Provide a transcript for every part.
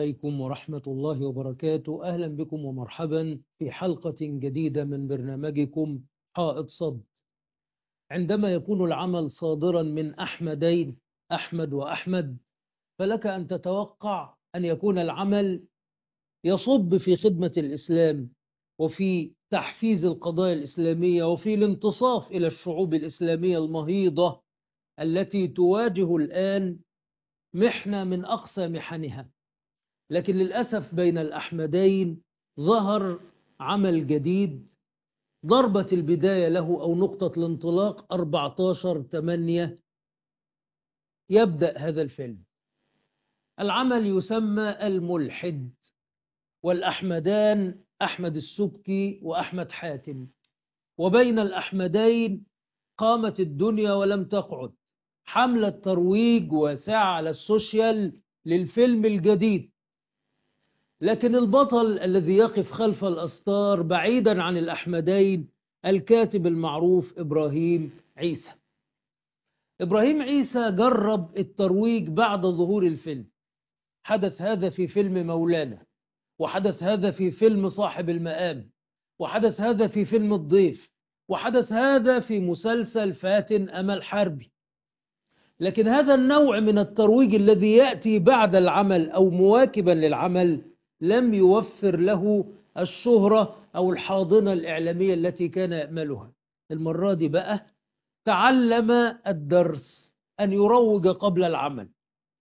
عليكم ورحمة الله وبركاته أهلا بكم ومرحبا في حلقة جديدة من برنامجكم حائط صد عندما يكون العمل صادرا من أحمدين أحمد وأحمد فلك أن تتوقع أن يكون العمل يصب في خدمة الإسلام وفي تحفيز القضايا الإسلامية وفي الانتصاف إلى الشعوب الإسلامية المهيضة التي تواجه الآن محنة من أقصى محنها لكن للأسف بين الأحمدين ظهر عمل جديد ضربة البداية له أو نقطة الانطلاق 14 8 يبدأ هذا الفيلم العمل يسمى الملحد والأحمدان أحمد السبكي وأحمد حاتم وبين الأحمدين قامت الدنيا ولم تقعد حملة ترويج واسعة على السوشيال للفيلم الجديد لكن البطل الذي يقف خلف الأستار بعيدا عن الأحمدين الكاتب المعروف إبراهيم عيسى إبراهيم عيسى جرب الترويج بعد ظهور الفيلم حدث هذا في فيلم مولانا وحدث هذا في فيلم صاحب المقام وحدث هذا في فيلم الضيف وحدث هذا في مسلسل فاتن أمل حربي لكن هذا النوع من الترويج الذي يأتي بعد العمل أو مواكبا للعمل لم يوفر له الشهرة أو الحاضنة الإعلامية التي كان يأملها المرة دي بقى تعلم الدرس أن يروج قبل العمل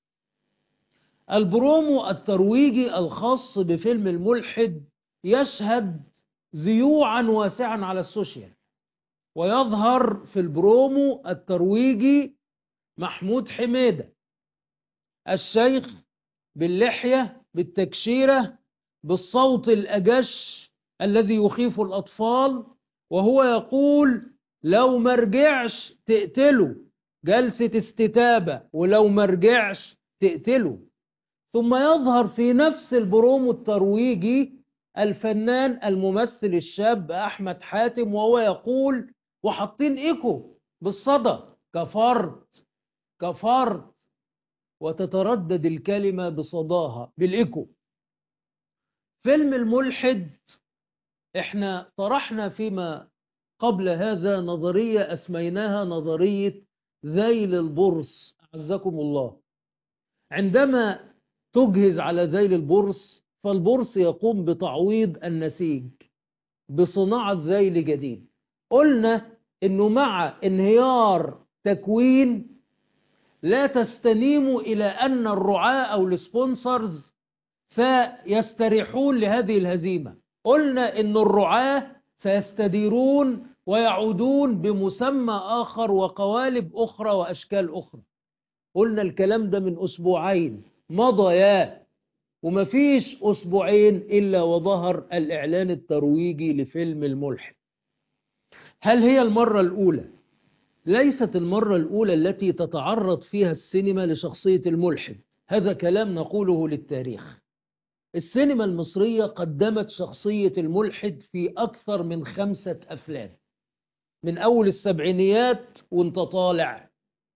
البرومو الترويجي الخاص بفيلم الملحد يشهد ذيوعا واسعا على السوشيال ويظهر في البرومو الترويجي محمود حميدة الشيخ باللحية بالتكشيرة بالصوت الأجش الذي يخيف الأطفال وهو يقول لو مرجعش تقتله جلسة استتابة ولو مرجعش تقتله ثم يظهر في نفس البرومو الترويجي الفنان الممثل الشاب أحمد حاتم وهو يقول وحاطين إيكو بالصدى كفرت كفرت وتتردد الكلمة بصداها بالإيكو فيلم الملحد احنا طرحنا فيما قبل هذا نظرية أسميناها نظرية ذيل البرص أعزكم الله عندما تجهز على ذيل البرص فالبرص يقوم بتعويض النسيج بصناعة ذيل جديد قلنا انه مع انهيار تكوين لا تستنيم الى ان الرعاة او السبونسرز سيستريحون لهذه الهزيمة قلنا ان الرعاة سيستديرون ويعودون بمسمى آخر وقوالب أخرى وأشكال أخرى قلنا الكلام ده من أسبوعين مضيا ومفيش أسبوعين إلا وظهر الإعلان الترويجي لفيلم الملحد هل هي المرة الأولى؟ ليست المرة الأولى التي تتعرض فيها السينما لشخصية الملحد هذا كلام نقوله للتاريخ السينما المصرية قدمت شخصية الملحد في أكثر من خمسة أفلام من أول السبعينيات وانت طالع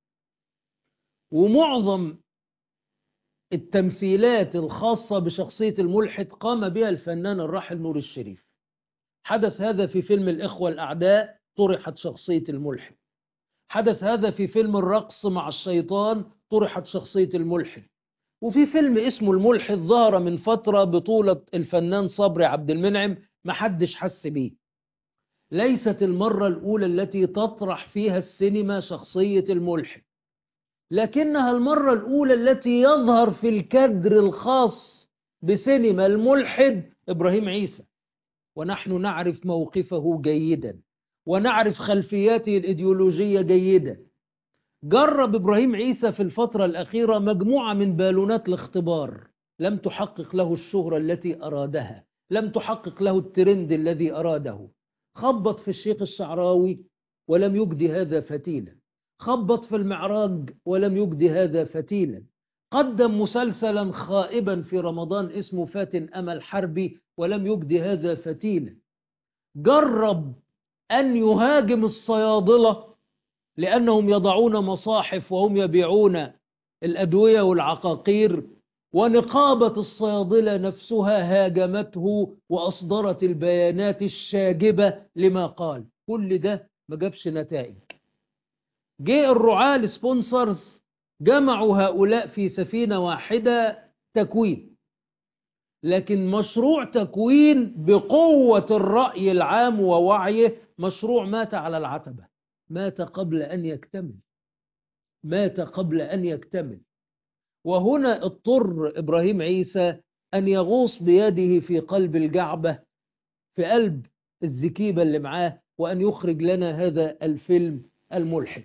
ومعظم التمثيلات الخاصة بشخصية الملحد قام بها الفنان الراحل نور الشريف حدث هذا في فيلم الإخوة الأعداء طرحت شخصية الملحد حدث هذا في فيلم الرقص مع الشيطان طرحت شخصية الملحد وفي فيلم اسمه الملحد ظهر من فترة بطولة الفنان صبري عبد المنعم محدش حس بيه ليست المرة الأولى التي تطرح فيها السينما شخصية الملحد لكنها المرة الأولى التي يظهر في الكادر الخاص بسينما الملحد إبراهيم عيسى ونحن نعرف موقفه جيدا ونعرف خلفياته الإيديولوجية جيدا جرب إبراهيم عيسى في الفترة الأخيرة مجموعة من بالونات الاختبار لم تحقق له الشهرة التي أرادها لم تحقق له الترند الذي أراده خبط في الشيخ الشعراوي ولم يجدي هذا فتيلا خبط في المعراج ولم يجدي هذا فتيلا قدم مسلسلا خائبا في رمضان اسمه فاتن أمل حربي ولم يجدي هذا فتيلا جرب أن يهاجم الصيادلة لأنهم يضعون مصاحف وهم يبيعون الأدوية والعقاقير ونقابة الصيادلة نفسها هاجمته وأصدرت البيانات الشاجبة لما قال كل ده ما جابش نتائج جاء الرعاة السبونسرز جمعوا هؤلاء في سفينة واحدة تكوين لكن مشروع تكوين بقوة الرأي العام ووعيه مشروع مات على العتبة مات قبل أن يكتمل مات قبل أن يكتمل وهنا اضطر إبراهيم عيسى أن يغوص بيده في قلب الجعبة في قلب الزكيبة اللي معاه وأن يخرج لنا هذا الفيلم الملحد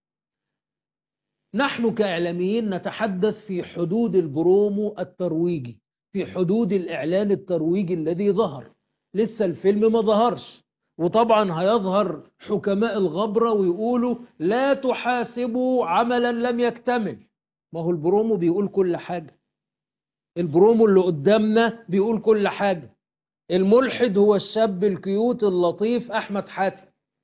نحن كإعلاميين نتحدث في حدود البرومو الترويجي في حدود الإعلان الترويجي الذي ظهر لسه الفيلم ما ظهرش وطبعا هيظهر حكماء الغبرة ويقولوا لا تحاسبوا عملا لم يكتمل ما هو البرومو بيقول كل حاجة البرومو اللي قدامنا بيقول كل حاجة الملحد هو الشاب الكيوت اللطيف أحمد حاتم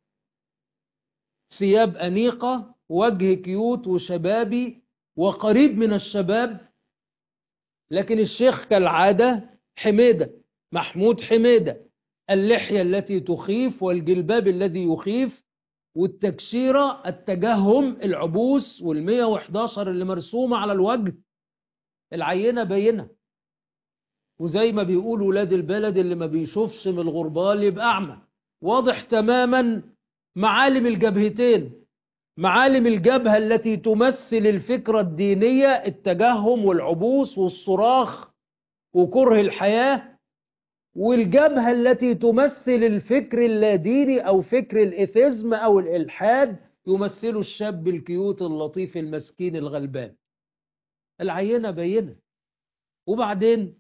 ثياب أنيقة وجه كيوت وشبابي وقريب من الشباب لكن الشيخ كالعادة حميدة محمود حميدة اللحية التي تخيف والجلباب الذي يخيف والتكشيرة التجهم العبوس والمية وحداشر اللي مرسومة على الوجه العينة بينة وزي ما بيقول ولاد البلد اللي ما بيشوفش من الغربال يبقى أعمى واضح تماما معالم الجبهتين معالم الجبهة التي تمثل الفكرة الدينية التجهم والعبوس والصراخ وكره الحياة والجبهة التي تمثل الفكر اللاديني أو فكر الإثيزم أو الإلحاد يمثل الشاب الكيوت اللطيف المسكين الغلبان العينة بينة وبعدين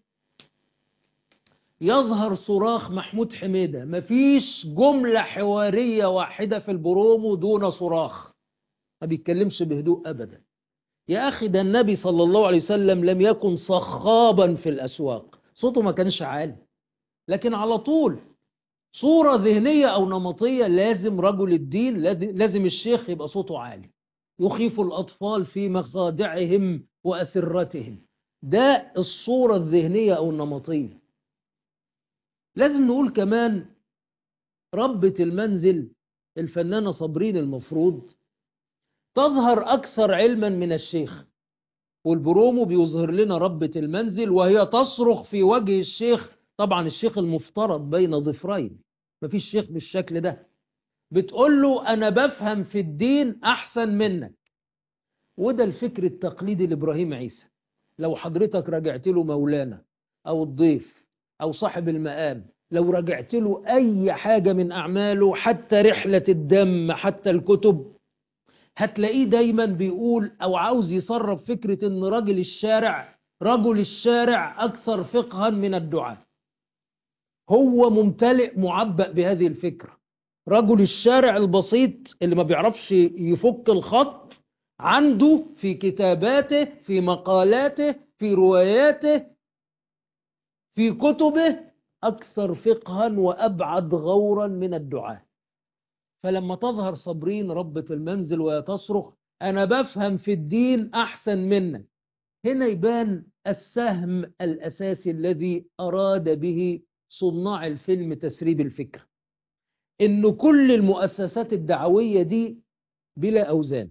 يظهر صراخ محمود حميدة مفيش جملة حوارية واحدة في البرومو دون صراخ ما بيتكلمش بهدوء أبدا يا أخي ده النبي صلى الله عليه وسلم لم يكن صخابا في الأسواق صوته ما كانش عالي لكن على طول صورة ذهنية أو نمطية لازم رجل الدين لازم الشيخ يبقى صوته عالي يخيف الأطفال في مخادعهم وأسرتهم ده الصورة الذهنية أو النمطية لازم نقول كمان ربة المنزل الفنانة صابرين المفروض تظهر أكثر علما من الشيخ والبرومو بيظهر لنا ربة المنزل وهي تصرخ في وجه الشيخ طبعا الشيخ المفترض بين ضفرين مفيش شيخ بالشكل ده بتقول له أنا بفهم في الدين أحسن منك وده الفكر التقليدي لإبراهيم عيسى لو حضرتك رجعت له مولانا أو الضيف أو صاحب المقام لو رجعت له أي حاجة من أعماله حتى رحلة الدم حتى الكتب هتلاقيه دايما بيقول أو عاوز يصرف فكرة أن رجل الشارع رجل الشارع أكثر فقها من الدعاء هو ممتلئ معبأ بهذه الفكرة رجل الشارع البسيط اللي ما بيعرفش يفك الخط عنده في كتاباته في مقالاته في رواياته في كتبه أكثر فقها وأبعد غورا من الدعاء فلما تظهر صبرين ربة المنزل وتصرخ أنا بفهم في الدين أحسن منك هنا يبان السهم الأساسي الذي أراد به صناع الفيلم تسريب الفكر إن كل المؤسسات الدعوية دي بلا أوزان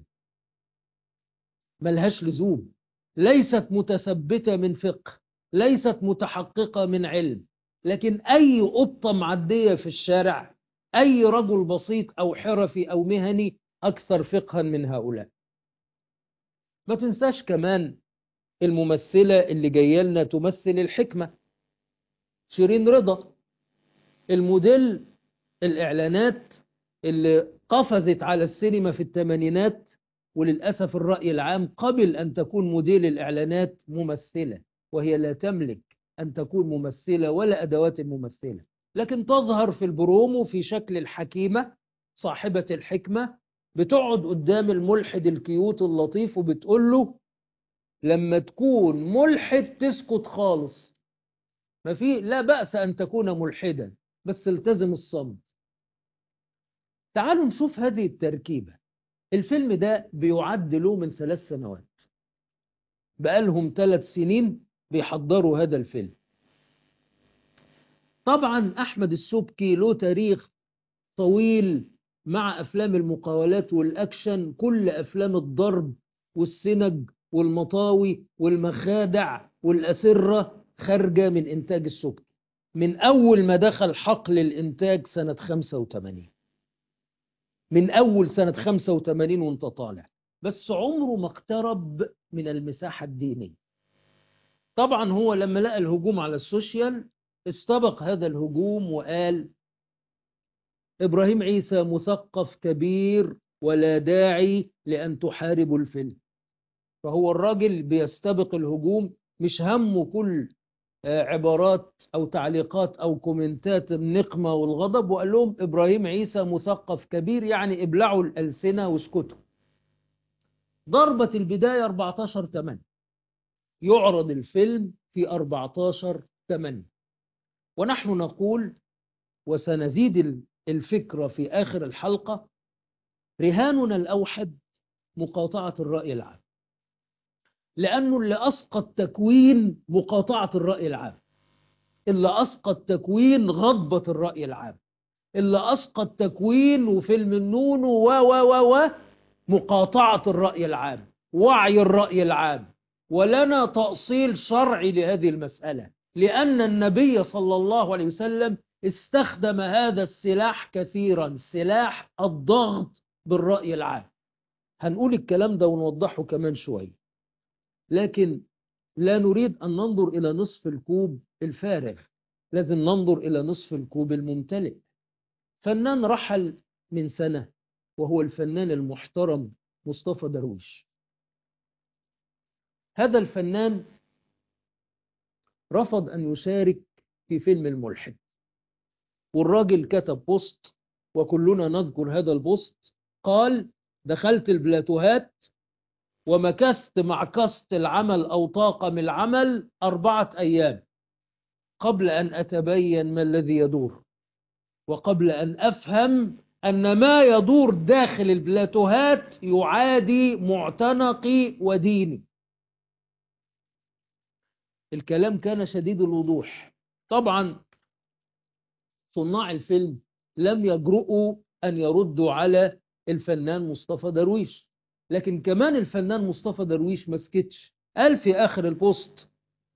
ملهاش لزوم ليست متثبتة من فقه ليست متحققة من علم لكن أي قطة معدية في الشارع أي رجل بسيط أو حرفي أو مهني أكثر فقها من هؤلاء ما تنساش كمان الممثلة اللي جاية لنا تمثل الحكمة شيرين رضا الموديل الإعلانات اللي قفزت على السينما في الثمانينات وللأسف الرأي العام قبل أن تكون موديل الإعلانات ممثلة وهي لا تملك أن تكون ممثلة ولا أدوات الممثلة لكن تظهر في البرومو في شكل الحكيمة صاحبة الحكمة بتقعد قدام الملحد الكيوت اللطيف وبتقول له لما تكون ملحد تسكت خالص ما في لا بأس أن تكون ملحدا بس التزم الصمت تعالوا نشوف هذه التركيبة الفيلم ده بيعد له من ثلاث سنوات بقالهم ثلاث سنين بيحضروا هذا الفيلم طبعا أحمد السبكي له تاريخ طويل مع أفلام المقاولات والأكشن كل أفلام الضرب والسنج والمطاوي والمخادع والأسرة خارجة من إنتاج السبكي من أول ما دخل حقل الإنتاج سنة 85 من أول سنة 85 وانت طالع بس عمره ما اقترب من المساحة الدينية طبعا هو لما لقى الهجوم على السوشيال استبق هذا الهجوم وقال إبراهيم عيسى مثقف كبير ولا داعي لأن تحاربوا الفيلم فهو الراجل بيستبق الهجوم مش همه كل عبارات أو تعليقات أو كومنتات النقمة والغضب وقال لهم إبراهيم عيسى مثقف كبير يعني ابلعوا الألسنة واسكتوا ضربة البداية 14 8 يعرض الفيلم في 14 8 ونحن نقول وسنزيد الفكرة في آخر الحلقة رهاننا الأوحد مقاطعة الرأي العام لأنه اللي أسقط تكوين مقاطعة الرأي العام اللي أسقط تكوين غضبة الرأي العام اللي أسقط تكوين وفيلم النون و و و و مقاطعة الرأي العام وعي الرأي العام ولنا تأصيل شرعي لهذه المسألة لأن النبي صلى الله عليه وسلم استخدم هذا السلاح كثيرا سلاح الضغط بالرأي العام هنقول الكلام ده ونوضحه كمان شوية لكن لا نريد أن ننظر إلى نصف الكوب الفارغ لازم ننظر إلى نصف الكوب الممتلئ فنان رحل من سنة وهو الفنان المحترم مصطفى درويش هذا الفنان رفض أن يشارك في فيلم الملحد والراجل كتب بوست وكلنا نذكر هذا البوست قال دخلت البلاتوهات ومكثت مع كست العمل أو طاقم العمل أربعة أيام قبل أن أتبين ما الذي يدور وقبل أن أفهم أن ما يدور داخل البلاتوهات يعادي معتنقي وديني الكلام كان شديد الوضوح طبعا صناع الفيلم لم يجرؤوا أن يردوا على الفنان مصطفى درويش لكن كمان الفنان مصطفى درويش مسكتش قال في آخر البوست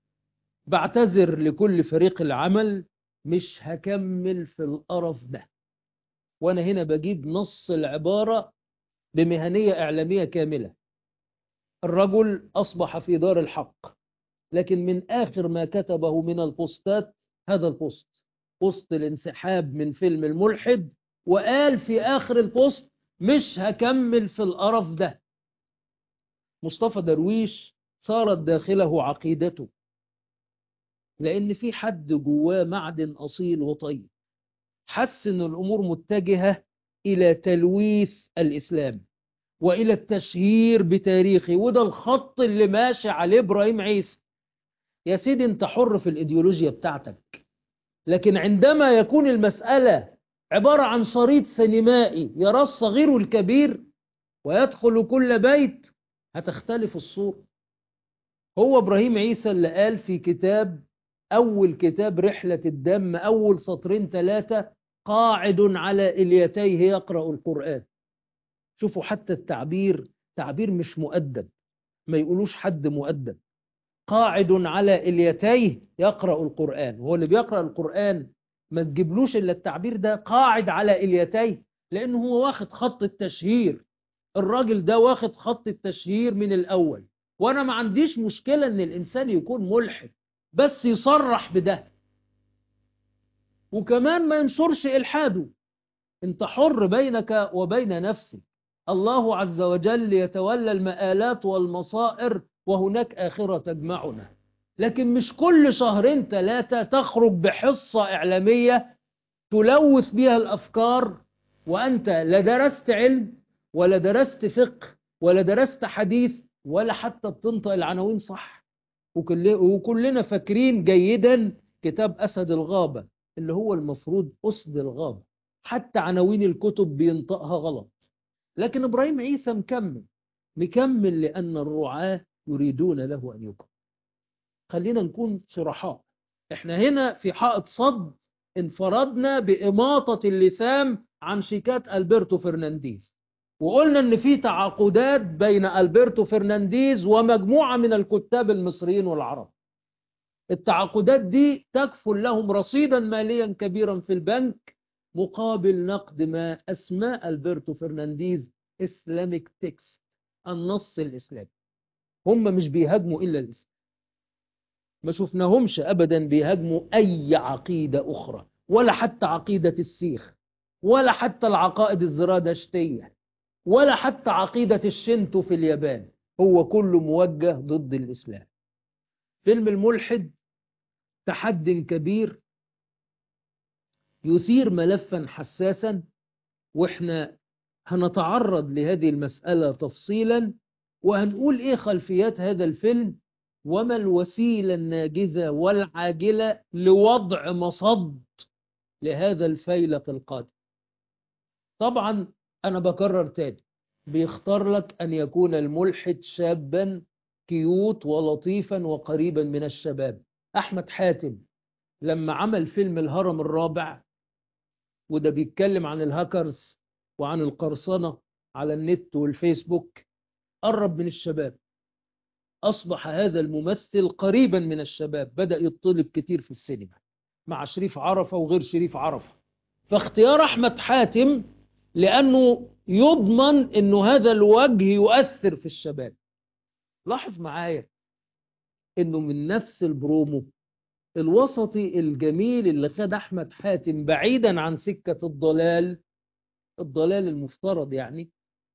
بعتذر لكل فريق العمل مش هكمل في القرف ده وأنا هنا بجيب نص العبارة بمهنية إعلامية كاملة الرجل أصبح في دار الحق لكن من آخر ما كتبه من البوستات هذا البوست بوست الانسحاب من فيلم الملحد وقال في آخر البوست مش هكمل في القرف ده مصطفى درويش صارت داخله عقيدته لأن في حد جواه معدن أصيل وطيب حس أن الأمور متجهة إلى تلويث الإسلام وإلى التشهير بتاريخه وده الخط اللي ماشي عليه إبراهيم عيسى يا سيدي أنت حر في الإيديولوجيا بتاعتك لكن عندما يكون المسألة عبارة عن شريط سينمائي يراه الصغير والكبير ويدخل كل بيت هتختلف الصورة هو إبراهيم عيسى اللي قال في كتاب أول كتاب رحلة الدم أول سطرين ثلاثة قاعد على إليتيه يقرأ القرآن شوفوا حتى التعبير تعبير مش مؤدب ما يقولوش حد مؤدب قاعد على إليتيه يقرأ القرآن هو اللي بيقرأ القرآن ما تجيبلوش إلا التعبير ده قاعد على إليتيه لأنه هو واخد خط التشهير الراجل ده واخد خط التشهير من الأول وأنا ما عنديش مشكلة أن الإنسان يكون ملحد بس يصرح بده وكمان ما ينشرش إلحاده انت حر بينك وبين نفسك الله عز وجل يتولى المآلات والمصائر وهناك آخرة تجمعنا لكن مش كل شهرين ثلاثة تخرج بحصة إعلامية تلوث بها الأفكار وأنت لا درست علم ولا درست فقه ولا درست حديث ولا حتى بتنطق العناوين صح وكلنا فاكرين جيدا كتاب أسد الغابة اللي هو المفروض أسد الغابة حتى عناوين الكتب بينطقها غلط لكن إبراهيم عيسى مكمل مكمل لأن الرعاة يريدون له أن يكمل خلينا نكون صرحاء احنا هنا في حائط صد انفردنا بإماطة اللثام عن شيكات ألبرتو فرنانديز وقلنا ان في تعاقدات بين ألبرتو فرنانديز ومجموعة من الكتاب المصريين والعرب التعاقدات دي تكفل لهم رصيدا ماليا كبيرا في البنك مقابل نقد ما أسماء ألبرتو فرنانديز إسلاميك تكست النص الإسلامي هم مش بيهاجموا إلا الإسلام ما شفناهمش أبدا بيهاجموا أي عقيدة أخرى ولا حتى عقيدة السيخ ولا حتى العقائد الزرادشتية ولا حتى عقيدة الشنتو في اليابان هو كله موجه ضد الإسلام فيلم الملحد تحد كبير يثير ملفا حساسا واحنا هنتعرض لهذه المسألة تفصيلا وهنقول ايه خلفيات هذا الفيلم وما الوسيلة الناجزة والعاجلة لوضع مصد لهذا الفيلق القادم طبعا أنا بكرر تاني بيختار لك أن يكون الملحد شابا كيوت ولطيفا وقريبا من الشباب أحمد حاتم لما عمل فيلم الهرم الرابع وده بيتكلم عن الهاكرز وعن القرصنة على النت والفيسبوك قرب من الشباب أصبح هذا الممثل قريبا من الشباب بدأ يطلب كتير في السينما مع شريف عرفة وغير شريف عرفة فاختيار أحمد حاتم لأنه يضمن أنه هذا الوجه يؤثر في الشباب لاحظ معايا أنه من نفس البرومو الوسطي الجميل اللي خد أحمد حاتم بعيدا عن سكة الضلال الضلال المفترض يعني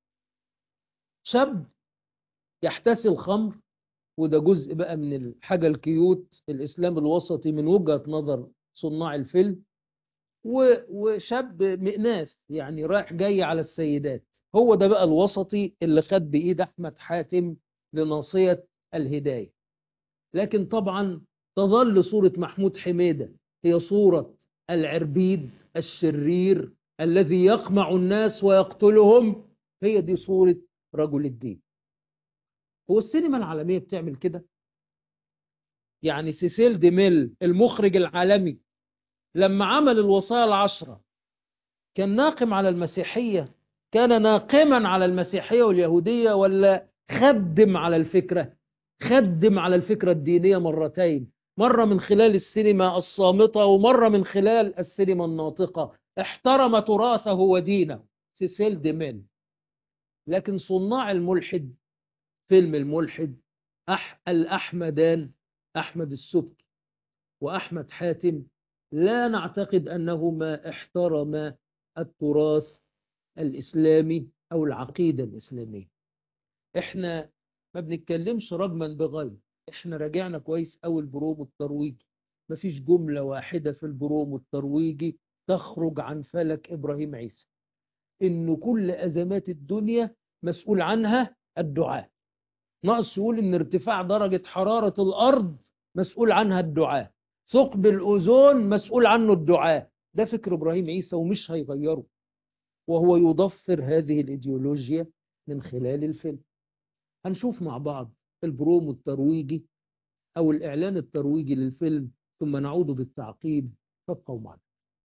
شاب يحتسي الخمر وده جزء بقى من الحاجة الكيوت الإسلام الوسطي من وجهة نظر صناع الفيلم وشاب مئناس يعني رايح جاي على السيدات هو ده بقى الوسطي اللي خد بإيد أحمد حاتم لناصية الهداية لكن طبعا تظل صورة محمود حميدة هي صورة العربيد الشرير الذي يقمع الناس ويقتلهم هي دي صورة رجل الدين هو السينما العالمية بتعمل كده يعني سيسيل ديميل المخرج العالمي لما عمل الوصايا العشرة كان ناقم على المسيحية كان ناقما على المسيحية واليهودية ولا خدم على الفكرة خدم على الفكرة الدينية مرتين مرة من خلال السينما الصامتة ومرة من خلال السينما الناطقة احترم تراثه ودينه سيسيل ديميل لكن صناع الملحد فيلم الملحد أح الأحمدان أحمد السبكي وأحمد حاتم لا نعتقد أنهما احترما التراث الإسلامي أو العقيدة الإسلامية إحنا ما بنتكلمش رجما بغير إحنا راجعنا كويس أوي البرومو الترويجي مفيش جملة واحدة في البرومو الترويجي تخرج عن فلك إبراهيم عيسى إن كل أزمات الدنيا مسؤول عنها الدعاء ناقص يقول إن ارتفاع درجة حرارة الأرض مسؤول عنها الدعاء ثقب الأوزون مسؤول عنه الدعاء ده فكر إبراهيم عيسى ومش هيغيره وهو يضفر هذه الإيديولوجيا من خلال الفيلم هنشوف مع بعض البرومو الترويجي أو الإعلان الترويجي للفيلم ثم نعود بالتعقيب فابقوا معنا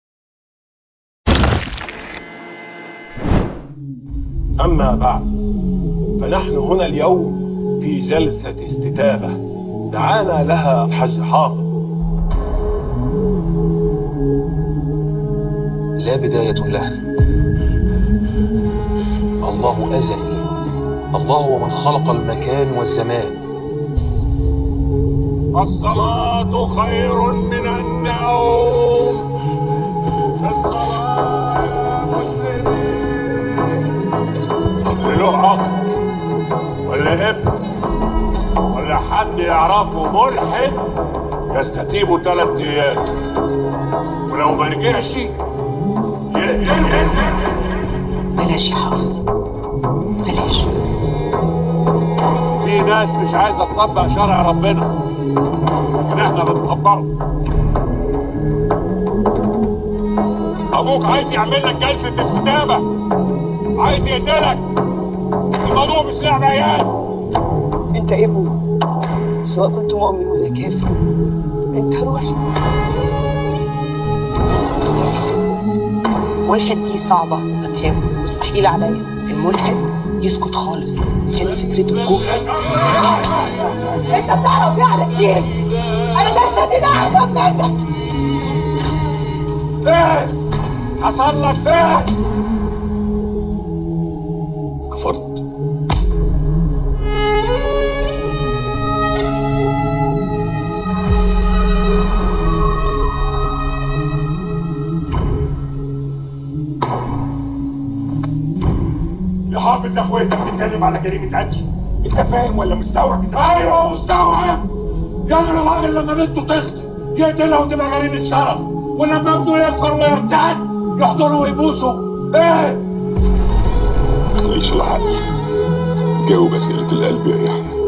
أما بعد فنحن هنا اليوم في جلسة استتابة دعانا لها الحج حافظ لا بداية لها الله أزلي الله هو من خلق المكان والزمان الصلاة خير من النوم الصلاة اللي له أخ ولا ابن ولا حد يعرفه ملحد يستتيبه ثلاث أيام ولو ما رجعش يقتله بلاش يا حافظ بلاش في ناس مش عايزه تطبق شرع ربنا لكن احنا بنطبقه ابوك عايز يعمل لك جلسه استتابه عايز يقتلك الموضوع مش لعب عيال انت ابني سواء كنت مؤمن ولا كافر انت روحي ملحد دي صعبة أفهمه مستحيل عليا الملحد يسكت خالص يخلي فكرته تكون انت بتعرف يعني كتير انا جسدي ده احسن منك ايه حصل لك ايه كفرت يا حافظ يا اخويا انت بتتكلم على جريمه قتل انت فاهم ولا مستوعب انت ايوه مستوعب يعني الراجل لما بنته تسقط يقتلها وتبقى جريمه شرف ولما ابنه يكفر ويرتد يحضنه ويبوسه ايه ماليش العقل جاوب أسئلة القلب يا يحيى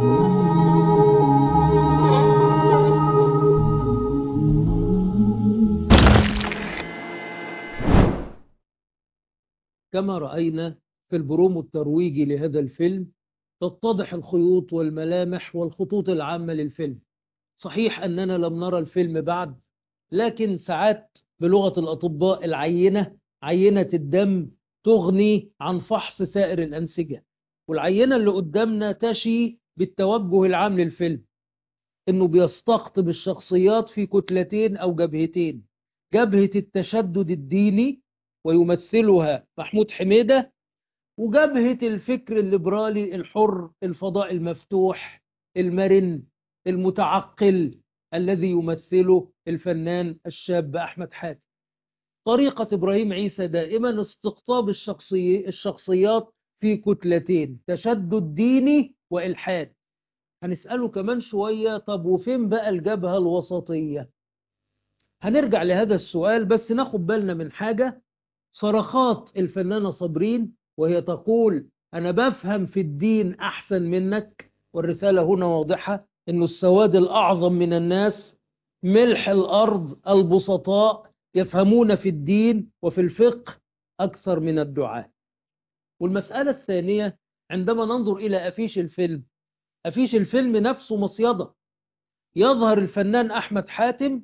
كما رأينا في البرومو الترويجي لهذا الفيلم تتضح الخيوط والملامح والخطوط العامة للفيلم صحيح أننا لم نرى الفيلم بعد لكن ساعات بلغة الأطباء العينة عينة الدم تغني عن فحص سائر الأنسجة والعينة اللي قدامنا تشي بالتوجه العام للفيلم إنه بيستقطب الشخصيات في كتلتين أو جبهتين جبهة التشدد الديني ويمثلها محمود حميدة وجبهة الفكر الليبرالي الحر الفضاء المفتوح المرن المتعقل الذي يمثله الفنان الشاب أحمد حاتم طريقة إبراهيم عيسى دائما استقطاب الشخصي الشخصيات في كتلتين تشدد ديني وإلحاد هنسأله كمان شوية طب وفين بقى الجبهة الوسطية هنرجع لهذا السؤال بس ناخد بالنا من حاجة صرخات الفنانة صابرين وهي تقول أنا بفهم في الدين أحسن منك والرسالة هنا واضحة أنه السواد الأعظم من الناس ملح الأرض البسطاء يفهمون في الدين وفي الفقه أكثر من الدعاء والمسألة الثانية عندما ننظر إلى أفيش الفيلم أفيش الفيلم نفسه مصيدة يظهر الفنان أحمد حاتم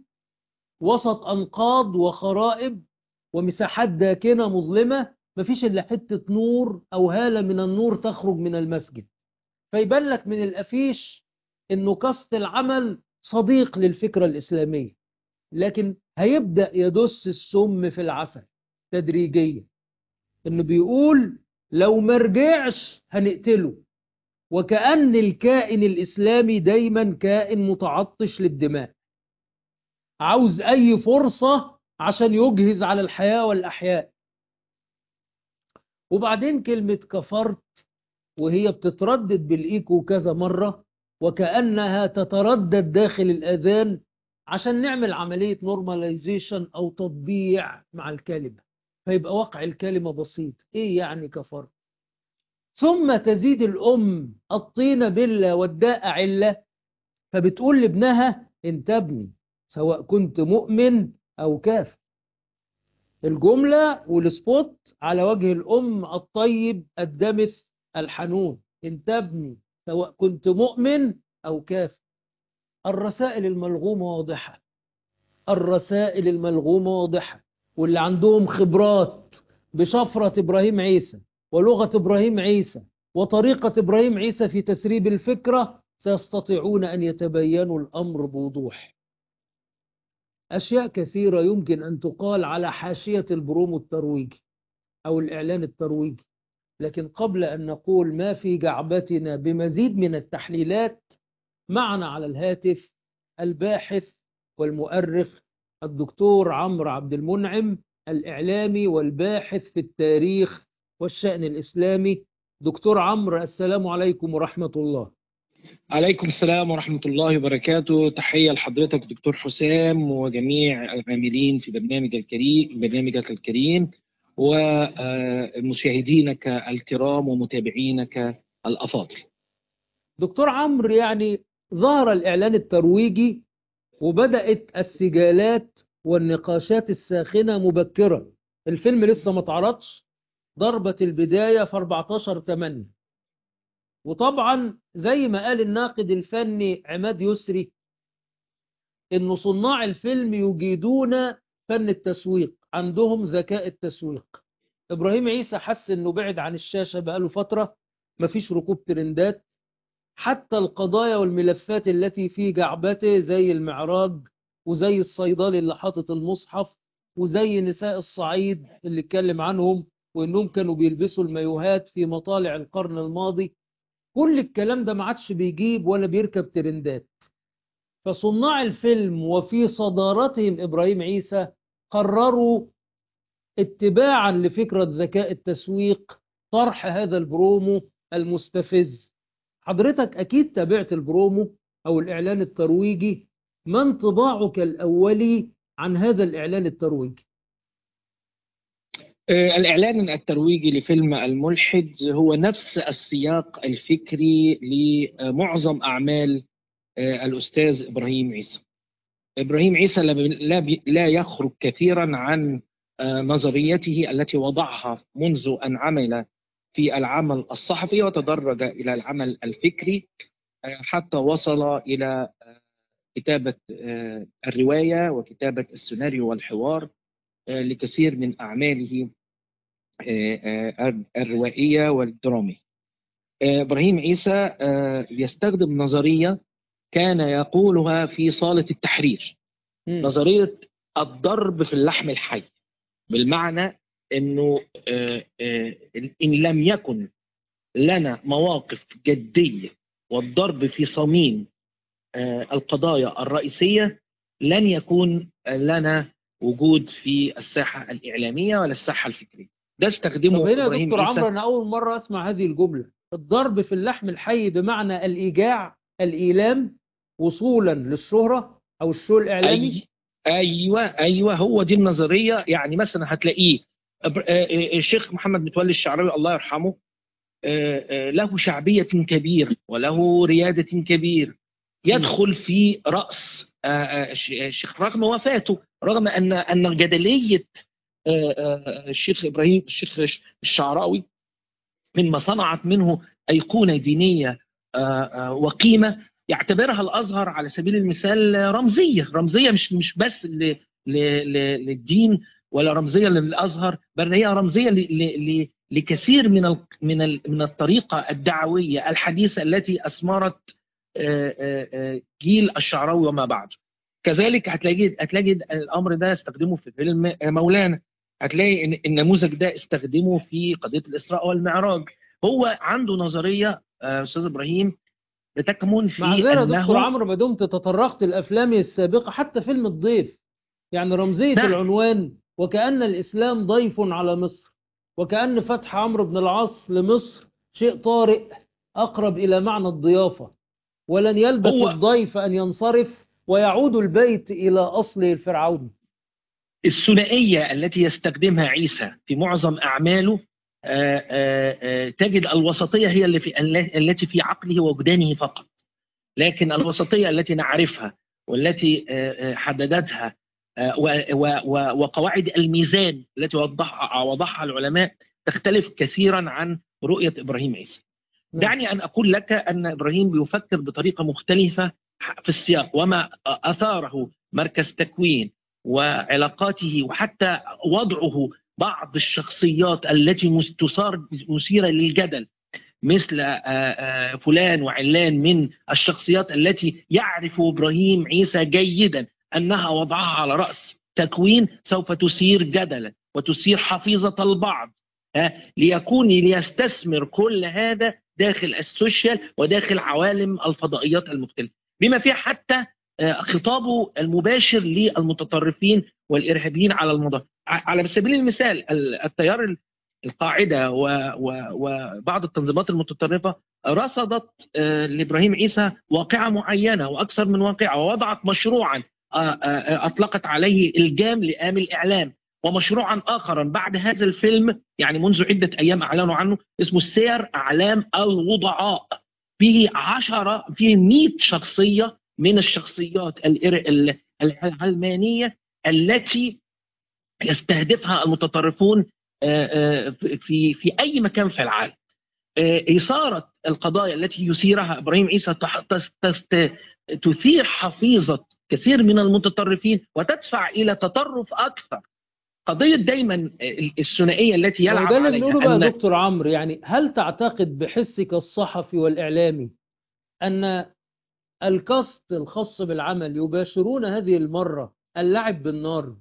وسط أنقاض وخرائب ومساحات داكنة مظلمة مفيش إلا حتة نور أو هالة من النور تخرج من المسجد فيبان لك من الأفيش إنه كاست العمل صديق للفكرة الإسلامية لكن هيبدأ يدس السم في العسل تدريجيا إنه بيقول لو مرجعش هنقتله وكأن الكائن الإسلامي دايما كائن متعطش للدماء عاوز أي فرصة عشان يجهز على الحياة والأحياء وبعدين كلمة كفرت وهي بتتردد بالإيكو كذا مرة وكأنها تتردد داخل الأذان عشان نعمل عملية نورماليزيشن أو تطبيع مع الكلمة فيبقى وقع الكلمة بسيط إيه يعني كفرت ثم تزيد الأم الطين بلة والداء علة فبتقول لابنها انت ابني سواء كنت مؤمن أو كافر الجملة والسبوت على وجه الأم الطيب الدمث الحنون انت ابني سواء كنت مؤمن أو كافر الرسائل الملغومة واضحة الرسائل الملغومة واضحة واللي عندهم خبرات بشفرة إبراهيم عيسى ولغة إبراهيم عيسى وطريقة إبراهيم عيسى في تسريب الفكرة سيستطيعون أن يتبينوا الأمر بوضوح أشياء كثيرة يمكن أن تقال على حاشية البرومو الترويجي أو الإعلان الترويجي لكن قبل أن نقول ما في جعبتنا بمزيد من التحليلات معنا على الهاتف الباحث والمؤرخ الدكتور عمرو عبد المنعم الإعلامي والباحث في التاريخ والشأن الإسلامي دكتور عمرو السلام عليكم ورحمة الله عليكم السلام ورحمة الله وبركاته تحية لحضرتك دكتور حسام وجميع العاملين في برنامج الكريم برنامجك الكريم ومشاهدينك الكرام ومتابعينك الأفاضل دكتور عمرو يعني ظهر الإعلان الترويجي وبدأت السجالات والنقاشات الساخنة مبكرا الفيلم لسه ما اتعرضش ضربة البداية في 14 8 وطبعا زي ما قال الناقد الفني عماد يسري إن صناع الفيلم يجيدون فن التسويق عندهم ذكاء التسويق إبراهيم عيسى حس إنه بعد عن الشاشة بقاله فترة مفيش ركوب ترندات حتى القضايا والملفات التي في جعبته زي المعراج وزي الصيدلي اللي حاطط المصحف وزي نساء الصعيد اللي اتكلم عنهم وانهم كانوا بيلبسوا المايوهات في مطالع القرن الماضي كل الكلام ده ما عادش بيجيب ولا بيركب ترندات فصناع الفيلم وفي صدارتهم ابراهيم عيسى قرروا اتباعا لفكرة ذكاء التسويق طرح هذا البرومو المستفز حضرتك اكيد تابعت البرومو او الاعلان الترويجي ما انطباعك الاولي عن هذا الاعلان الترويجي آه، الإعلان الترويجي لفيلم الملحد هو نفس السياق الفكري لمعظم أعمال آه، الأستاذ إبراهيم عيسى إبراهيم عيسى لا- لا بي- لا يخرج كثيرا عن آه، نظريته التي وضعها منذ أن عمل في العمل الصحفي وتدرج إلى العمل الفكري آه، حتى وصل إلى آه، كتابة آه، الرواية وكتابة السيناريو والحوار آه، لكثير من أعماله آه، آه، الروائية والدرامية آه، إبراهيم عيسى آه، يستخدم نظرية كان يقولها في صالة التحرير مم. نظرية الضرب في اللحم الحي بالمعنى أنه آه، آه، إن لم يكن لنا مواقف جدية والضرب في صميم آه، القضايا الرئيسية لن يكون لنا وجود في الساحة الإعلامية ولا الساحة الفكرية ده طب استخدمه هنا يا إبراهيم دكتور عيسى عمرو انا اول مره اسمع هذه الجمله الضرب في اللحم الحي بمعنى الايجاع الايلام وصولا للشهره او الشو الاعلامي أي ايوه ايوه هو دي النظريه يعني مثلا هتلاقيه إبر- آه، آه، الشيخ محمد متولي الشعراوي الله يرحمه آه، آه، له شعبيه كبيره وله رياده كبيره يدخل في راس آه، آه، الش- الشيخ رغم وفاته رغم ان ان جدليه آه، آه، الشيخ ابراهيم الشيخ الشعراوي مما صنعت منه ايقونه دينيه آه، آه، وقيمه يعتبرها الازهر على سبيل المثال رمزيه رمزيه مش مش بس ل- ل- ل- للدين ولا رمزيه للازهر بل هي رمزيه ل- ل- ل- لكثير من ال- من ال- من الطريقه الدعويه الحديثه التي اثمرت آه، آه، آه، جيل الشعراوي وما بعده كذلك هتلاقي هتلاقي الامر ده استخدمه في فيلم آه، مولانا هتلاقي ان النموذج ده استخدمه في قضيه الاسراء والمعراج هو عنده نظريه آه، استاذ ابراهيم بتكمن في معذره يا انه دكتور عمرو ما دمت تطرقت الافلام السابقه حتى فيلم الضيف يعني رمزيه نعم. العنوان وكأن الإسلام ضيف على مصر وكأن فتح عمرو بن العاص لمصر شيء طارئ أقرب إلى معنى الضيافة ولن يلبث هو- الضيف أن ينصرف ويعود البيت إلى أصله الفرعوني الثنائيه التي يستخدمها عيسى في معظم اعماله آه، آه، آه، تجد الوسطيه هي اللي في التي في عقله ووجدانه فقط لكن الوسطيه التي نعرفها والتي آه، آه، حددتها آه، و- و- و- وقواعد الميزان التي وضحها وضعها العلماء تختلف كثيرا عن رؤيه ابراهيم عيسى. نعم. دعني ان اقول لك ان ابراهيم بيفكر بطريقه مختلفه في السياق وما اثاره مركز تكوين وعلاقاته وحتى وضعه بعض الشخصيات التي مس- تثار مثيره للجدل مثل آه، آه، فلان وعلان من الشخصيات التي يعرف ابراهيم عيسى جيدا انها وضعها على راس تكوين سوف تثير جدلا وتثير حفيظه البعض آه، ليكون ليستثمر كل هذا داخل السوشيال وداخل عوالم الفضائيات المختلفه بما فيها حتى آه، خطابه المباشر للمتطرفين والارهابيين على المضى على سبيل المثال ال- التيار ال- القاعده و- و- وبعض التنظيمات المتطرفه رصدت آه، لابراهيم عيسى واقعه معينه واكثر من واقعه ووضعت مشروعا آه، آه، اطلقت عليه الجام لآم الاعلام ومشروعا اخرا بعد هذا الفيلم يعني منذ عده ايام اعلنوا عنه اسمه سير اعلام الوضعاء فيه عشرة فيه 100 شخصيه من الشخصيات الإر- ال- العلمانيه التي يستهدفها المتطرفون آه، آه، في في اي مكان في العالم آه، إثارة القضايا التي يثيرها إبراهيم عيسى تح- تس- تس- ت- تثير حفيظة كثير من المتطرفين وتدفع إلى تطرف أكثر قضية دايما ال- الثنائية التي هو يلعب ده اللي عليها بنقوله بقى يا أن دكتور عمرو يعني هل تعتقد بحسك الصحفي والإعلامي أن الكاست الخاص بالعمل يباشرون هذه المرة اللعب بالنار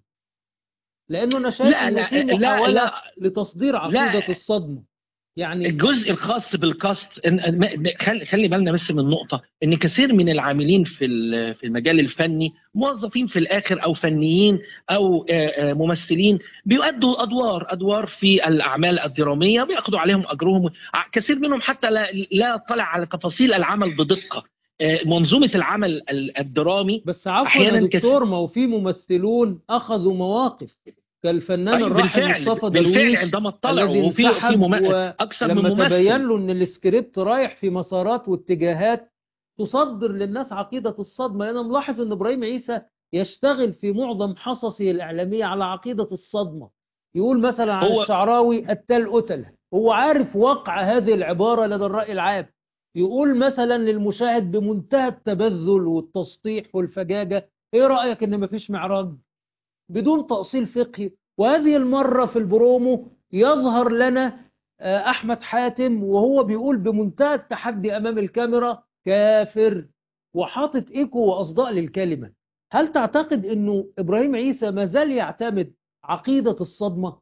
لأنه أنا شايف لا إن لا في لا محاولة لا لتصدير عقيدة لا. الصدمة يعني الجزء الخاص بالكاست إن- إن- خلي خلي بالنا بس من نقطه ان كثير من العاملين في ال- في المجال الفني موظفين في الاخر او فنيين او آه، آه، ممثلين بيؤدوا ادوار ادوار في الاعمال الدراميه بياخدوا عليهم اجرهم ع- كثير منهم حتى لا لا يطلع على تفاصيل العمل بدقه آه، منظومه العمل ال- الدرامي بس عفوا أحياناً يا كثير- دكتور ما هو في ممثلون أخذوا مواقف كالفنان أيوة، الراحل بالفعل مصطفى بالفعل درويش عندما اطلعوا الذي وفي في انسحب مم... و... اكثر من لما ممثل تبين له ان السكريبت رايح في مسارات واتجاهات تصدر للناس عقيدة الصدمة لأن ملاحظ ان ابراهيم عيسى يشتغل في معظم حصصه الإعلامية على عقيدة الصدمة يقول مثلا عن هو- الشعراوي التل قتل هو عارف وقع هذه العبارة لدى الرأي العام يقول مثلا للمشاهد بمنتهى التبذل والتسطيح والفجاجة ايه رأيك ان مفيش معراج بدون تأصيل فقهي وهذه المرة في البرومو يظهر لنا آه، أحمد حاتم وهو بيقول بمنتهى التحدي أمام الكاميرا كافر وحاطط إيكو وأصداء للكلمة هل تعتقد أنه إبراهيم عيسى ما زال يعتمد عقيدة الصدمة؟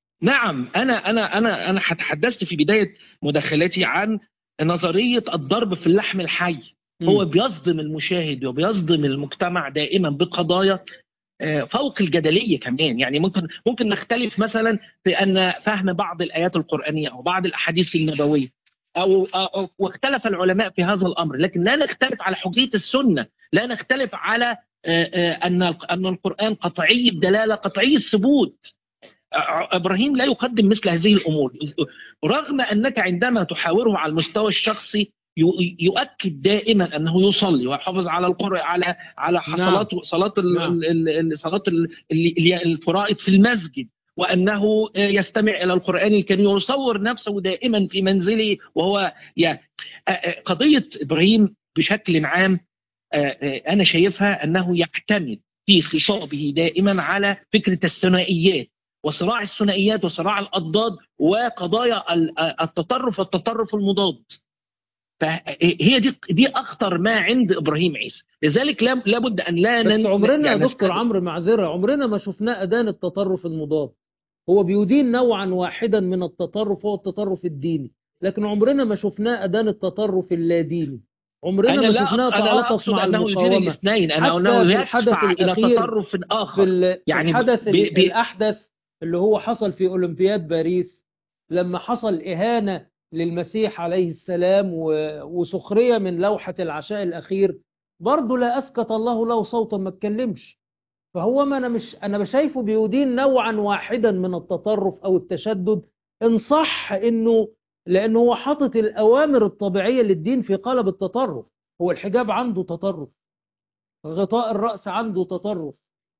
نعم انا انا انا انا تحدثت في بدايه مداخلتي عن نظريه الضرب في اللحم الحي هو بيصدم المشاهد وبيصدم المجتمع دائما بقضايا آه، فوق الجدليه كمان يعني ممكن ممكن نختلف مثلا في ان فهم بعض الايات القرانيه او بعض الاحاديث النبويه او أو- أو- واختلف العلماء في هذا الامر لكن لا نختلف على حجيه السنه لا نختلف على آه، آه، ان ان القران قطعي الدلاله قطعي الثبوت ع- ابراهيم لا يقدم مثل هذه الامور رغم انك عندما تحاوره على المستوى الشخصي يو- يؤكد دائما انه يصلي ويحافظ على القرآن على على صلاه صلاه ال- نعم. ال- ال- صلاه ال- ال- الفرائض في المسجد وانه يستمع الى القران الكريم ويصور نفسه دائما في منزله وهو يعني آه، آه، قضيه ابراهيم بشكل عام آه، آه، انا شايفها انه يعتمد في خطابه دائما على فكره الثنائيات وصراع الثنائيات وصراع الاضداد وقضايا ال- التطرف والتطرف المضاد فهي دي دي اخطر ما عند ابراهيم عيسى لذلك لا- لابد ان لا بس نن- عمرنا يا يعني دكتور نستخدم- عمرو معذرة عمرنا ما شفناه أدان التطرف المضاد هو بيدين نوعا واحدا من التطرف هو التطرف الديني لكن عمرنا ما شفناه أدان التطرف اللاديني عمرنا انا ما لا شفناه أق- انا لا تعاطف اقصد مع انه يدير المقاومة الاثنين انا حتى انه في الحدث يدفع الى الأخير تطرف في اخر ال- في يعني الحدث بي- ال- بي- الأحدث اللي هو حصل في أولمبياد باريس لما حصل إهانة للمسيح عليه السلام و- وسخرية من لوحة العشاء الأخير برضه لا أسكت الله له صوتا ما اتكلمش فهو ما أنا مش أنا شايفه بيدين نوعا واحدا من التطرف أو التشدد إن صح إنه لأنه هو حاطط الأوامر الطبيعية للدين في قالب التطرف هو الحجاب عنده تطرف غطاء الرأس عنده تطرف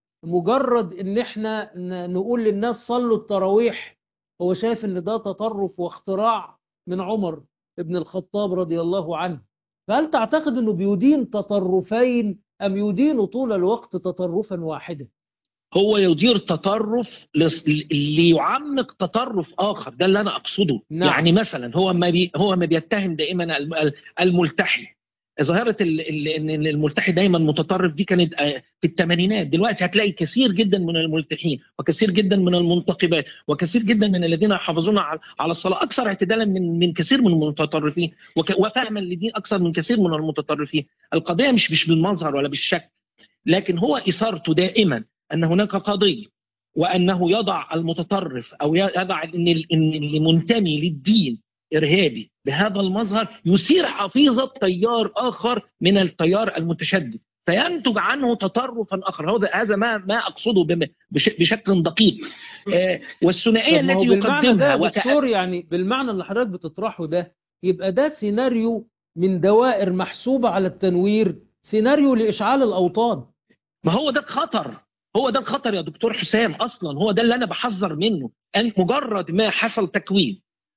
مجرد ان احنا ن- نقول للناس صلوا التراويح هو شايف ان ده تطرف واختراع من عمر ابن الخطاب رضي الله عنه فهل تعتقد انه بيدين تطرفين ام يدين طول الوقت تطرفا واحدا هو يدير تطرف لس- ليعمق تطرف اخر ده اللي انا اقصده نعم. يعني مثلا هو ما بي هو ما بيتهم دائما الم- ال- الملتحي ظاهرة ال- ال- ان إن الملتحي دايما متطرف دي كانت آه، في الثمانينات دلوقتي هتلاقي كثير جدا من الملتحين وكثير جدا من المنتقبات وكثير جدا من الذين يحافظون على على الصلاة أكثر اعتدالا من من كثير من المتطرفين وك- وفهما للدين أكثر من كثير من المتطرفين القضية مش مش بالمظهر ولا بالشكل لكن هو إثارته دائما أن هناك قضية وأنه يضع المتطرف أو يضع أن ال- إن اللي منتمي للدين إرهابي بهذا المظهر يثير حفيظة تيار آخر من التيار المتشدد فينتج عنه تطرفا آخر هذا هذا ما ما أقصده بم- بش- بشكل دقيق آه، والثنائية طب ما هو التي بالمعنى ده يقدمها يا وكأ- دكتور يعني بالمعنى اللي حضرتك بتطرحه ده يبقى ده سيناريو من دوائر محسوبة على التنوير سيناريو لإشعال الأوطان ما هو ده الخطر هو ده الخطر يا دكتور حسام اصلا هو ده اللي انا بحذر منه ان مجرد ما حصل تكوين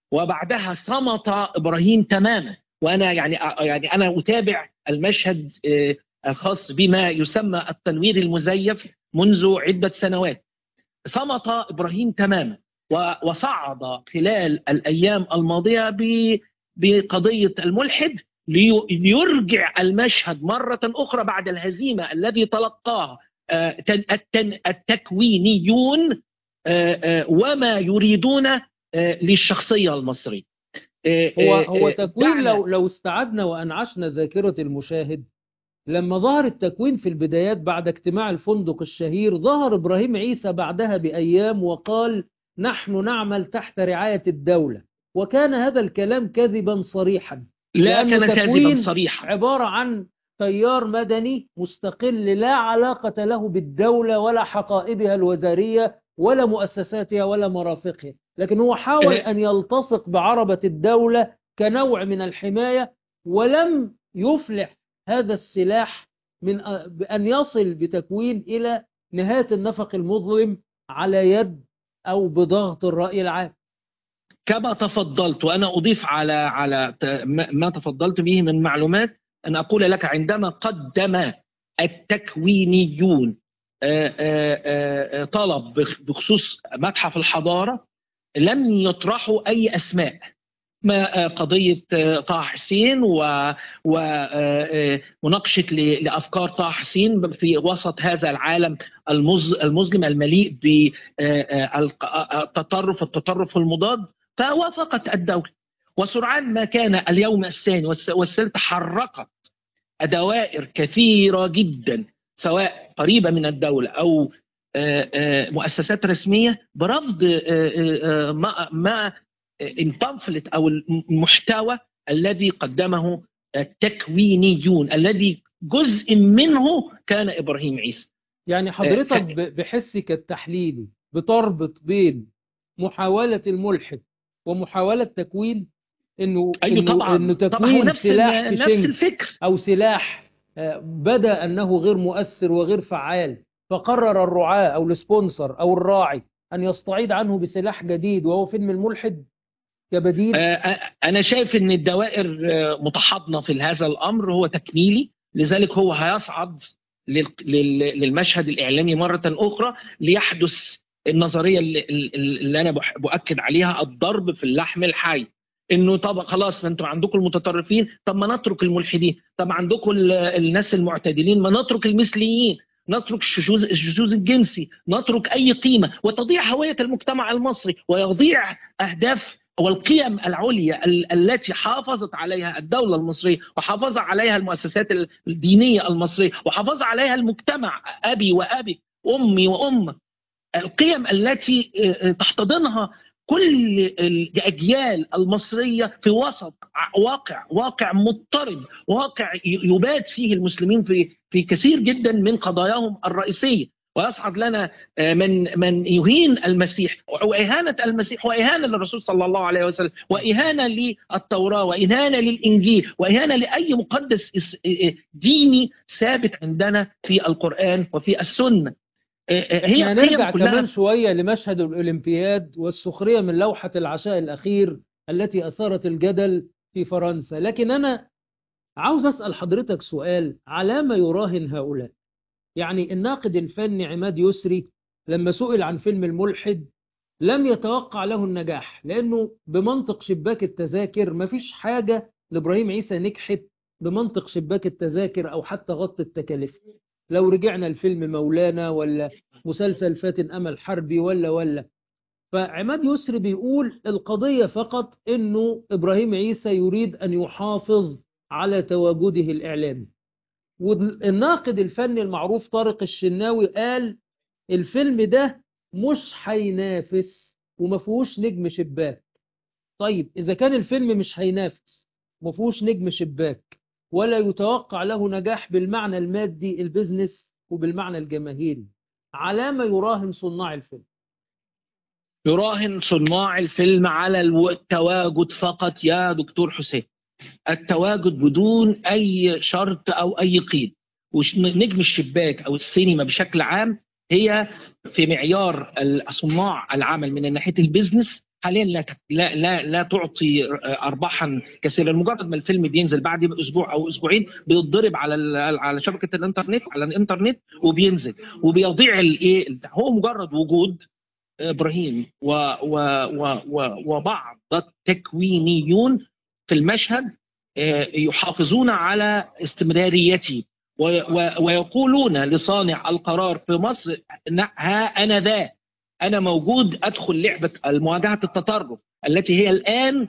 وبعدها صمت ابراهيم تماما وانا يعني يعني انا اتابع المشهد آه، الخاص بما يسمى التنوير المزيف منذ عده سنوات صمت ابراهيم تماما و- وصعد خلال الايام الماضيه ب- بقضيه الملحد لي- ليرجع المشهد مره اخرى بعد الهزيمه الذي تلقاه آه، تن- التن- التكوينيون آه، آه، وما يريدون آه، للشخصيه المصريه آه، هو آه، هو آه، تكوين دعنا- لو لو استعدنا وانعشنا ذاكره المشاهد لما ظهر التكوين في البدايات بعد اجتماع الفندق الشهير ظهر ابراهيم عيسى بعدها بايام وقال نحن نعمل تحت رعايه الدوله وكان هذا الكلام كذبا صريحا لا لأنه كان كاذبا تكوين صريحا عباره عن تيار مدني مستقل لا علاقه له بالدوله ولا حقائبها الوزاريه ولا مؤسساتها ولا مرافقها لكن هو حاول إيه. ان يلتصق بعربه الدوله كنوع من الحمايه ولم يفلح هذا السلاح من أ- بأن يصل بتكوين إلى نهاية النفق المظلم على يد أو بضغط الرأي العام كما تفضلت وانا اضيف على على ت- ما ما تفضلت به من معلومات ان اقول لك عندما قدم التكوينيون آه، آه، آه، طلب بخ- بخصوص متحف الحضاره لم يطرحوا اي اسماء ما آه، قضيه آه، طه حسين ومناقشه لافكار طه حسين في وسط هذا العالم المظ- المظلم المليء بالتطرف التطرف المضاد فوافقت الدولة وسرعان ما كان اليوم الثاني والس- والثالث حركت دوائر كثيرة جدا سواء قريبة من الدولة أو آه، آه، مؤسسات رسمية برفض آه، آه، آه، ما ما البامفلت أو المحتوى الذي قدمه التكوينيون الذي جزء منه كان إبراهيم عيسى يعني حضرتك آه، ب- بحسك التحليلي بتربط بين محاولة الملحد ومحاولة تكوين انه أيوة انه, طبعا إنه طبعا هو تكوين نفس سلاح ال- نفس فيشنج الفكر او سلاح آه، بدا انه غير مؤثر وغير فعال فقرر الرعاة او السبونسر او الراعي ان يستعيد عنه بسلاح جديد وهو فيلم الملحد كبديل آه، انا شايف ان الدوائر آه، متحاضنه في هذا الامر هو تكميلي لذلك هو هيصعد لل- لل- للمشهد الاعلامي مره اخرى ليحدث النظريه اللي, اللي انا بح- باكد عليها الضرب في اللحم الحي انه طب خلاص انتوا عندكم المتطرفين طب ما نترك الملحدين طب عندكم ال- الناس المعتدلين ما نترك المثليين نترك الشذوذ الشذوذ الجنسي نترك اي قيمه وتضيع هويه المجتمع المصري ويضيع اهداف والقيم العليا ال- التي حافظت عليها الدولة المصرية وحافظ عليها المؤسسات الدينية المصرية وحافظ عليها المجتمع أبي وأبي أمي وأم القيم التي آه، تحتضنها كل الأجيال المصرية في وسط ع- واقع واقع مضطرب واقع ي- يبات فيه المسلمين في في كثير جدا من قضاياهم الرئيسية ويصعد لنا آه، من من يهين المسيح واهانه المسيح واهانه للرسول صلى الله عليه وسلم واهانه للتوراه واهانه للانجيل واهانه لاي مقدس إس- آه، ديني ثابت عندنا في القران وفي السنه آه، آه، هي احنا قيم هنرجع كلها كمان شوية لمشهد الأولمبياد والسخرية من لوحة العشاء الأخير التي أثارت الجدل في فرنسا لكن أنا عاوز أسأل حضرتك سؤال على ما يراهن هؤلاء يعني الناقد الفني عماد يسري لما سئل عن فيلم الملحد لم يتوقع له النجاح لأنه بمنطق شباك التذاكر مفيش حاجة لإبراهيم عيسى نجحت بمنطق شباك التذاكر أو حتى غطت التكاليف لو رجعنا الفيلم مولانا ولا مسلسل فاتن أمل حربي ولا ولا فعماد يسري بيقول القضية فقط أنه إبراهيم عيسى يريد أن يحافظ على تواجده الإعلامي والناقد الفني المعروف طارق الشناوي قال الفيلم ده مش هينافس وما فيهوش نجم شباك طيب إذا كان الفيلم مش هينافس ما فيهوش نجم شباك ولا يتوقع له نجاح بالمعنى المادي البزنس وبالمعنى الجماهيري على ما يراهن صناع الفيلم يراهن صناع الفيلم على الو- التواجد فقط يا دكتور حسين التواجد بدون اي شرط او اي قيد وش- نجم الشباك او السينما بشكل عام هي في معيار ال- صناع العمل من ناحيه البيزنس حاليا لا تك- لا لا, لا تعطي ارباحا كثيره مجرد ما الفيلم بينزل بعد باسبوع او اسبوعين بيتضرب على ال- على شبكه الانترنت على الانترنت وبينزل وبيضيع الايه البتاع. هو مجرد وجود ابراهيم و و و و وبعض التكوينيون في المشهد آه، يحافظون على استمراريته و- و- ويقولون لصانع القرار في مصر ن- ها انا ذا انا موجود ادخل لعبه مواجهه التطرف التي هي الان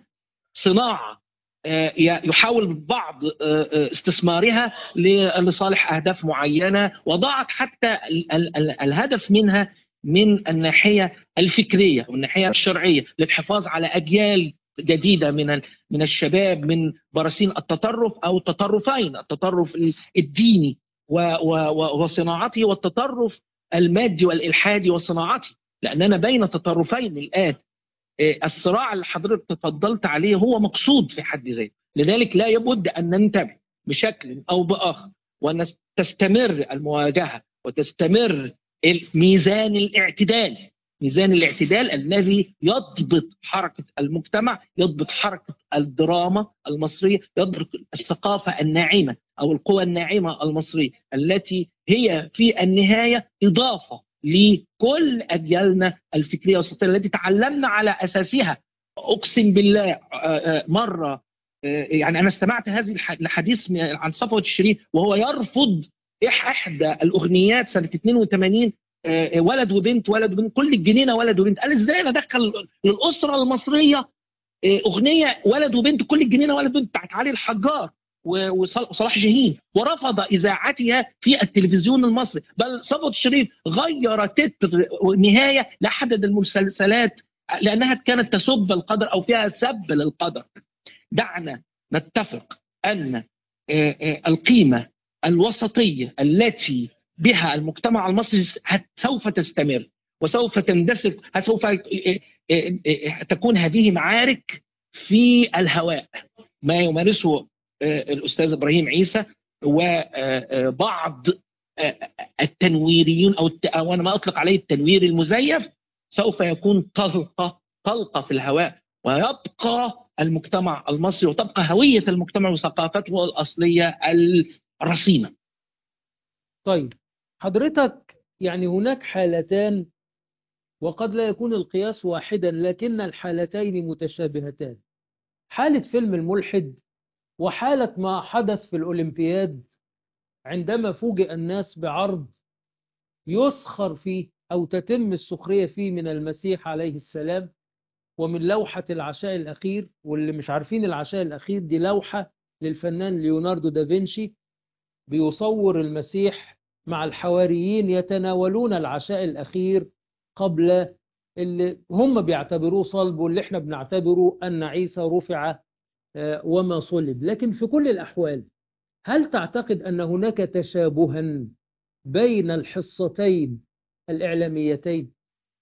صناعه آه، ي- يحاول بعض آه، آه، استثمارها ل- لصالح اهداف معينه وضاعت حتى ال- ال- ال- الهدف منها من الناحيه الفكريه والناحيه الشرعيه للحفاظ على اجيال جديده من ال- من الشباب من براسين التطرف او التطرفين التطرف الديني و- و- و- وصناعته والتطرف المادي والالحادي وصناعته لاننا بين تطرفين الان إيه، الصراع اللي حضرتك تفضلت عليه هو مقصود في حد ذاته لذلك لا يبد ان ننتبه بشكل او باخر وان تستمر المواجهه وتستمر ميزان الاعتدال ميزان الاعتدال الذي يضبط حركه المجتمع يضبط حركه الدراما المصريه يضبط الثقافه الناعمه او القوى الناعمه المصريه التي هي في النهايه اضافه لكل اجيالنا الفكريه والثقافيه التي تعلمنا على اساسها اقسم بالله آه، آه، مره آه، يعني انا استمعت هذه الح- الحديث من- عن صفوه الشريف وهو يرفض إح- احدى الاغنيات سنه 82 آه، ولد وبنت ولد وبنت كل الجنينه ولد وبنت قال ازاي انا ادخل للاسره المصريه آه، اغنيه ولد وبنت كل الجنينه ولد وبنت بتاعت علي الحجار و- وصل- وصلاح جاهين ورفض اذاعتها في التلفزيون المصري بل صفوت الشريف غير تتر نهايه لاحد المسلسلات لانها كانت تسب القدر او فيها سب للقدر دعنا نتفق ان آه، آه، القيمه الوسطيه التي بها المجتمع المصري هت- سوف تستمر وسوف تندثر سوف آه، آه، آه، تكون هذه معارك في الهواء ما يمارسه آه، الاستاذ ابراهيم عيسى وبعض التنويريون او الت- او انا ما اطلق عليه التنوير المزيف سوف يكون طلقه طلقه في الهواء ويبقى المجتمع المصري وتبقى هويه المجتمع وثقافته الاصليه الرصينه. طيب حضرتك يعني هناك حالتان وقد لا يكون القياس واحدا لكن الحالتين متشابهتان حالة فيلم الملحد وحالة ما حدث في الأولمبياد عندما فوجئ الناس بعرض يسخر فيه أو تتم السخرية فيه من المسيح عليه السلام ومن لوحة العشاء الأخير واللي مش عارفين العشاء الأخير دي لوحة للفنان ليوناردو دافنشي بيصور المسيح مع الحواريين يتناولون العشاء الأخير قبل اللي هم بيعتبروه صلب واللي احنا بنعتبره أن عيسى رفع آه، وما صلب لكن في كل الأحوال هل تعتقد أن هناك تشابها بين الحصتين الإعلاميتين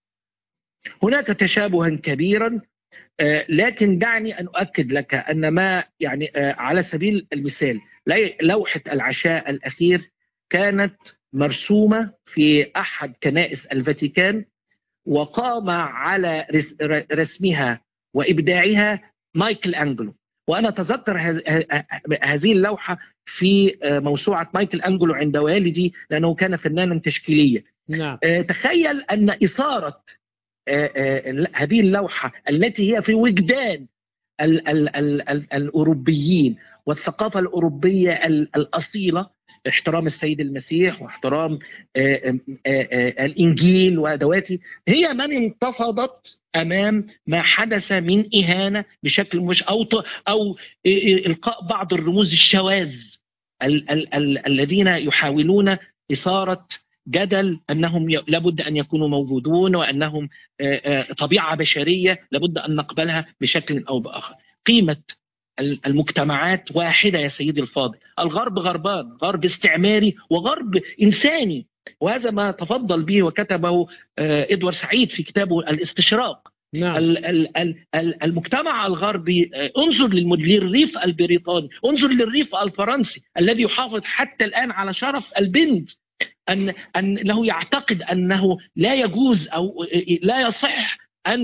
هناك تشابها كبيرا آه، لكن دعني ان اؤكد لك ان ما يعني آه، على سبيل المثال لي- لوحه العشاء الاخير كانت مرسومه في احد كنائس الفاتيكان وقام على رس- ر- رسمها وابداعها مايكل انجلو وانا اتذكر هذ- ه- هذه اللوحه في آه، موسوعه مايكل انجلو عند والدي لانه كان فنانا تشكيليا نعم آه، تخيل ان اثاره آه، آه، هذه اللوحه التي هي في وجدان ال ال ال ال الاوروبيين والثقافه الاوروبيه ال- الاصيله احترام السيد المسيح واحترام آه، آه، آه، الانجيل وادواته هي من انتفضت امام ما حدث من اهانه بشكل مش او ط- او آه، آه، القاء بعض الرموز الشواذ ال- ال- ال- الذين يحاولون اثاره جدل انهم ي- لابد ان يكونوا موجودون وانهم آه، آه، طبيعه بشريه لابد ان نقبلها بشكل او باخر. قيمه ال- المجتمعات واحده يا سيدي الفاضل، الغرب غربان، غرب استعماري وغرب انساني وهذا ما تفضل به وكتبه آه، ادوارد سعيد في كتابه الاستشراق. نعم ال- ال- ال- ال- المجتمع الغربي آه، انظر للمد- للريف البريطاني انظر للريف الفرنسي الذي يحافظ حتى الآن على شرف البنت أن أنه يعتقد أنه لا يجوز أو لا يصح أن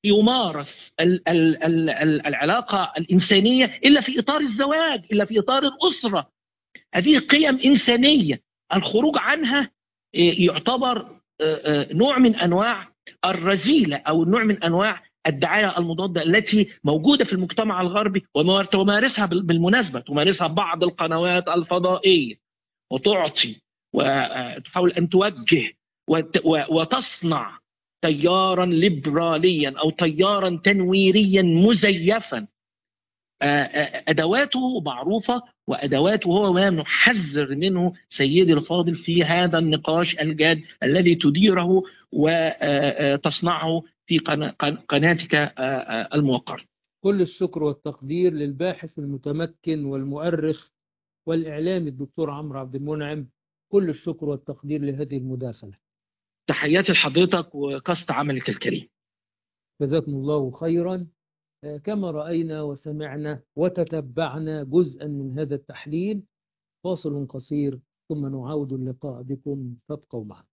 يمارس ال- ال- ال- ال- العلاقة الإنسانية إلا في إطار الزواج إلا في إطار الأسرة هذه قيم إنسانية الخروج عنها إيه، يعتبر آه، آه، نوع من أنواع الرذيلة أو نوع من أنواع الدعاية المضادة التي موجودة في المجتمع الغربي وما- تمارسها بال- بالمناسبة تمارسها بعض القنوات الفضائية وتعطي وتحاول أن توجه وت- و- وتصنع تيارا ليبراليا أو تيارا تنويريا مزيفا آه، آه، أدواته معروفة وأدواته هو ما نحذر منه سيدي الفاضل في هذا النقاش الجاد الذي تديره وتصنعه في قنا- قن- قناتك آه، آه، الموقرة كل الشكر والتقدير للباحث المتمكن والمؤرخ والإعلامي الدكتور عمرو عبد المنعم كل الشكر والتقدير لهذه المداخلة تحياتي لحضرتك وقصد عملك الكريم جزاكم الله خيرا آه، كما رأينا وسمعنا وتتبعنا جزءا من هذا التحليل فاصل قصير ثم نعود اللقاء بكم فابقوا معنا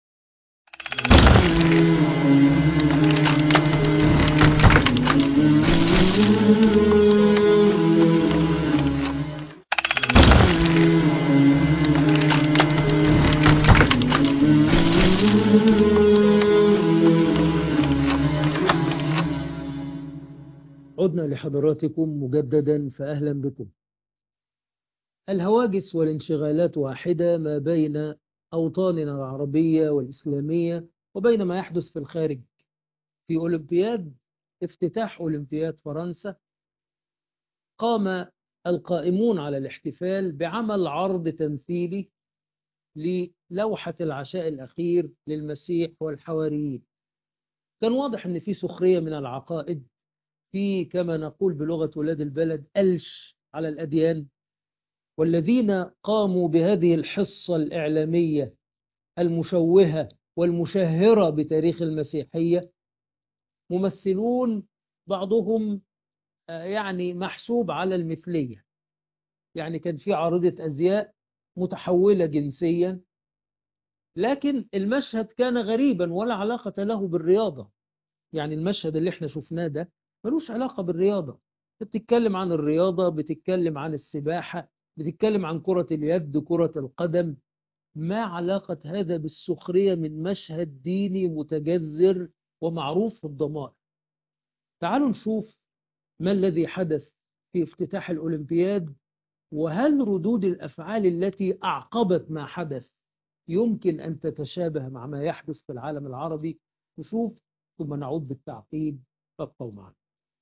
عدنا لحضراتكم مجددا فأهلا بكم الهواجس والانشغالات واحدة ما بين أوطاننا العربية والإسلامية وبين ما يحدث في الخارج في أولمبياد افتتاح أولمبياد فرنسا قام القائمون على الاحتفال بعمل عرض تمثيلي للوحة العشاء الأخير للمسيح والحواريين كان واضح أن في سخرية من العقائد في كما نقول بلغة ولاد البلد ألش على الأديان والذين قاموا بهذه الحصة الإعلامية المشوهة والمشهرة بتاريخ المسيحية ممثلون بعضهم آه، يعني محسوب على المثلية يعني كان في عارضة أزياء متحولة جنسيا لكن المشهد كان غريبا ولا علاقة له بالرياضة يعني المشهد اللي احنا شفناه ده ملوش علاقة بالرياضة بتتكلم عن الرياضة بتتكلم عن السباحة بتتكلم عن كرة اليد كرة القدم ما علاقة هذا بالسخرية من مشهد ديني متجذر ومعروف في الضمائر تعالوا نشوف ما الذي حدث في افتتاح الأولمبياد وهل ردود الأفعال التي أعقبت ما حدث يمكن أن تتشابه مع ما يحدث في العالم العربي نشوف ثم نعود بالتعقيب فابقوا معنا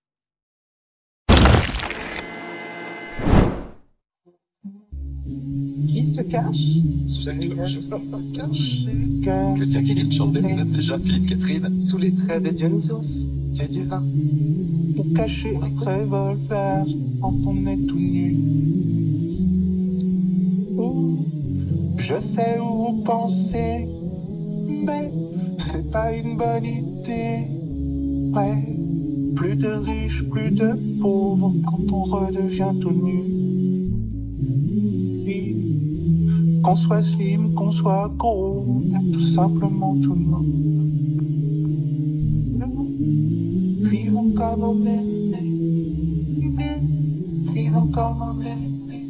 Qui se cache Quelqu'un qui vient de chanter le même déjà, Philippe Catherine. Sous les traits de Dionysos, c'est du vin. Pour cacher un revolver quand on est tout nu. Ouh, Je sais où vous pensez, mais c'est pas une bonne idée. Ouais, plus de riches, plus de pauvres quand on redevient tout nu. Oui, Qu'on soit slim, qu'on soit gros, y a tout simplement tout le monde. Nous Vivons comme on est né, nus, vivons comme on est né.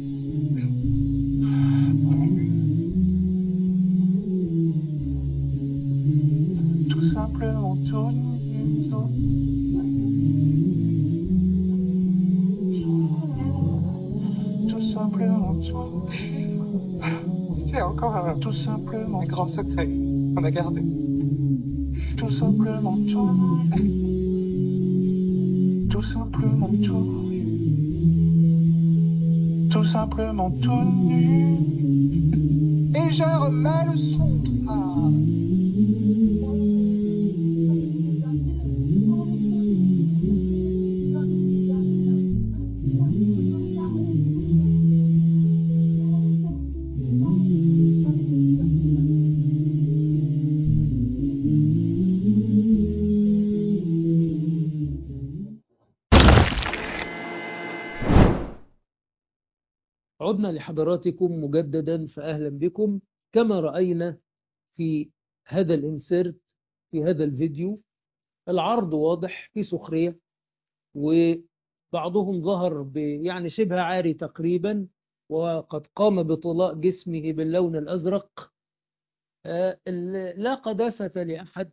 Tout simplement tout nu, tout Tout simplement tout. C'est encore un, Tout simplement un grand secret qu'on a gardé. Tout simplement tout. Tout simplement tout. Tout simplement tout nu. Et je remets le son. Ah. عدنا لحضراتكم مجددا فأهلا بكم كما رأينا في هذا الانسيرت في هذا الفيديو العرض واضح في سخرية وبعضهم ظهر ب يعني شبه عاري تقريبا وقد قام بطلاء جسمه باللون الأزرق آه، ال- لا قداسة لأحد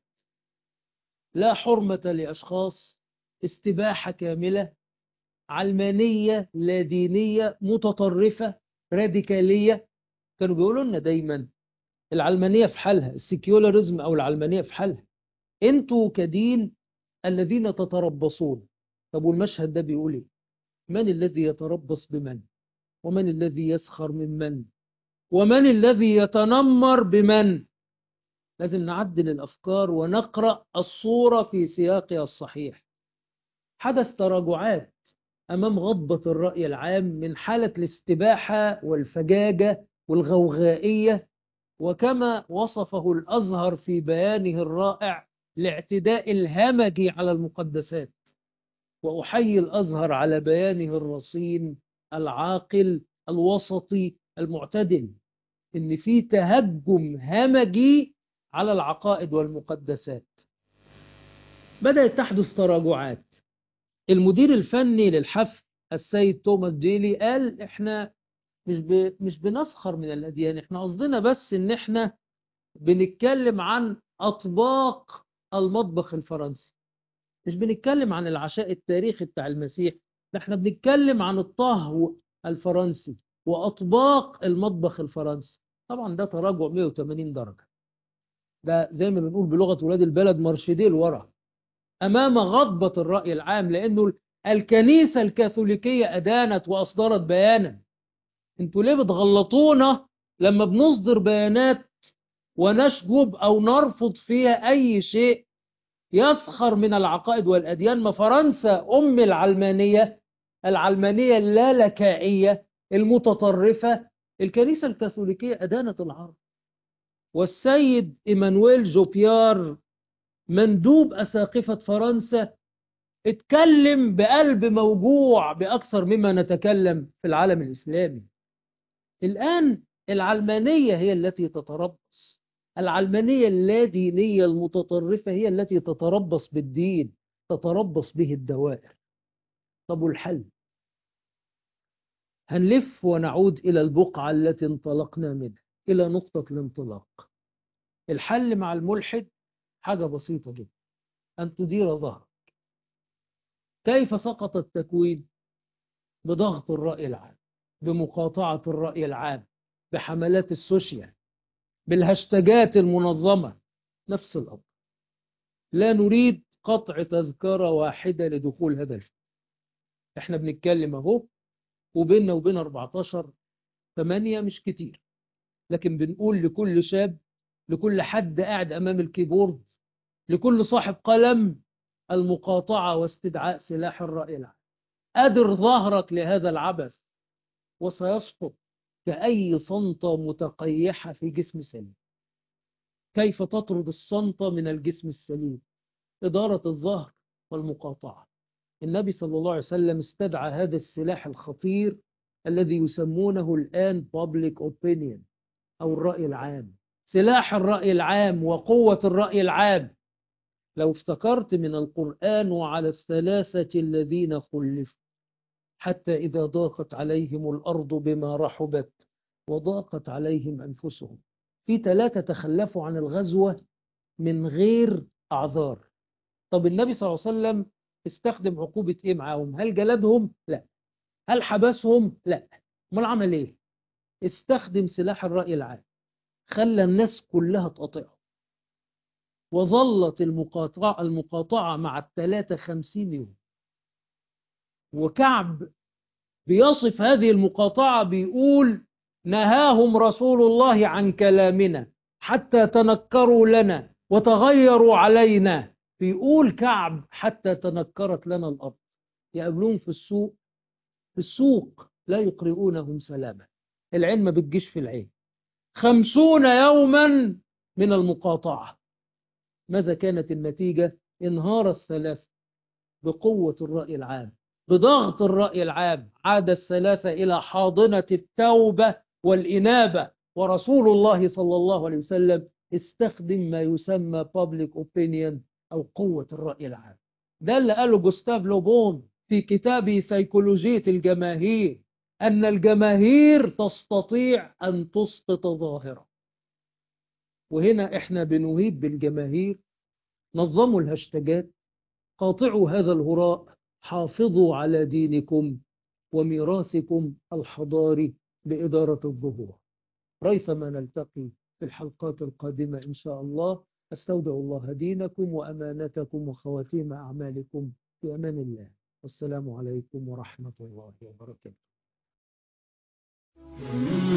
لا حرمة لأشخاص استباحة كاملة علمانية لا دينية متطرفة راديكالية كانوا بيقولوا لنا دايما العلمانية في حالها السيكيولاريزم أو العلمانية في حالها انتوا كدين الذين تتربصون طب والمشهد ده بيقول ايه من الذي يتربص بمن ومن الذي يسخر من من ومن الذي يتنمر بمن لازم نعدل الأفكار ونقرأ الصورة في سياقها الصحيح حدث تراجعات أمام غضبة الرأي العام من حالة الاستباحة والفجاجة والغوغائية وكما وصفه الأزهر في بيانه الرائع الاعتداء الهمجي على المقدسات وأحيي الأزهر على بيانه الرصين العاقل الوسطي المعتدل إن في تهجم همجي على العقائد والمقدسات بدأت تحدث تراجعات المدير الفني للحفل السيد توماس ديلي قال احنا مش ب... مش بنسخر من الأديان احنا قصدنا بس ان احنا بنتكلم عن أطباق المطبخ الفرنسي مش بنتكلم عن العشاء التاريخي بتاع المسيح ده احنا بنتكلم عن الطهو الفرنسي وأطباق المطبخ الفرنسي طبعا ده تراجع 180 درجة ده زي ما بنقول بلغة ولاد البلد مرشدين ورا أمام غضبة الرأي العام لأنه الكنيسة الكاثوليكية أدانت وأصدرت بيانا انتوا ليه بتغلطونا لما بنصدر بيانات ونشجب أو نرفض فيها أي شيء يسخر من العقائد والأديان ما فرنسا أم العلمانية العلمانية اللالكائية المتطرفة الكنيسة الكاثوليكية أدانت العرب والسيد إيمانويل جوبيار مندوب أساقفة فرنسا اتكلم بقلب موجوع بأكثر مما نتكلم في العالم الإسلامي الآن العلمانية هي التي تتربص العلمانية اللادينية المتطرفة هي التي تتربص بالدين تتربص به الدوائر طب والحل هنلف ونعود إلى البقعة التي انطلقنا منها إلى نقطة الانطلاق الحل مع الملحد حاجة بسيطة جدا أن تدير ظهرك كيف سقط التكوين بضغط الرأي العام بمقاطعة الرأي العام بحملات السوشيال بالهاشتاجات المنظمة نفس الأمر لا نريد قطع تذكرة واحدة لدخول هذا الفيلم احنا بنتكلم اهو وبيننا وبين 14 8 مش كتير لكن بنقول لكل شاب لكل حد قاعد أمام الكيبورد لكل صاحب قلم المقاطعة واستدعاء سلاح الرأي العام أدر ظهرك لهذا العبث وسيسقط كأي صنطة متقيحة في جسم سليم كيف تطرد الصنطة من الجسم السليم إدارة الظهر والمقاطعة النبي صلى الله عليه وسلم استدعى هذا السلاح الخطير الذي يسمونه الآن public opinion أو الرأي العام سلاح الرأي العام وقوة الرأي العام لو افتكرت من القرآن وعلى الثلاثة الذين خلفوا حتى إذا ضاقت عليهم الأرض بما رحبت وضاقت عليهم أنفسهم في ثلاثة تخلفوا عن الغزوة من غير أعذار طب النبي صلى الله عليه وسلم استخدم عقوبة إيه معاهم هل جلدهم؟ لا هل حبسهم؟ لا امال عمل إيه؟ استخدم سلاح الرأي العام خلى الناس كلها تقاطعه وظلت المقاطعة, المقاطعة مع الثلاثة خمسين يوم وكعب بيصف هذه المقاطعة بيقول نهاهم رسول الله عن كلامنا حتى تنكروا لنا وتغيروا علينا بيقول كعب حتى تنكرت لنا الأرض يقابلون في السوق في السوق لا يقرؤونهم سلاما العين ما بتجيش في العين خمسون يوما من المقاطعة ماذا كانت النتيجة انهار الثلاثة بقوة الرأي العام بضغط الرأي العام عاد الثلاثة إلى حاضنة التوبة والإنابة ورسول الله صلى الله عليه وسلم استخدم ما يسمى public opinion أو قوة الرأي العام ده اللي قاله جوستاف لوبون في كتابه سيكولوجية الجماهير أن الجماهير تستطيع أن تسقط ظاهرة وهنا إحنا بنهيب بالجماهير نظموا الهاشتاجات قاطعوا هذا الهراء حافظوا على دينكم وميراثكم الحضاري بإدارة الظهور ريثما نلتقي في الحلقات القادمة إن شاء الله أستودع الله دينكم وأمانتكم وخواتيم أعمالكم في أمان الله والسلام عليكم ورحمة الله وبركاته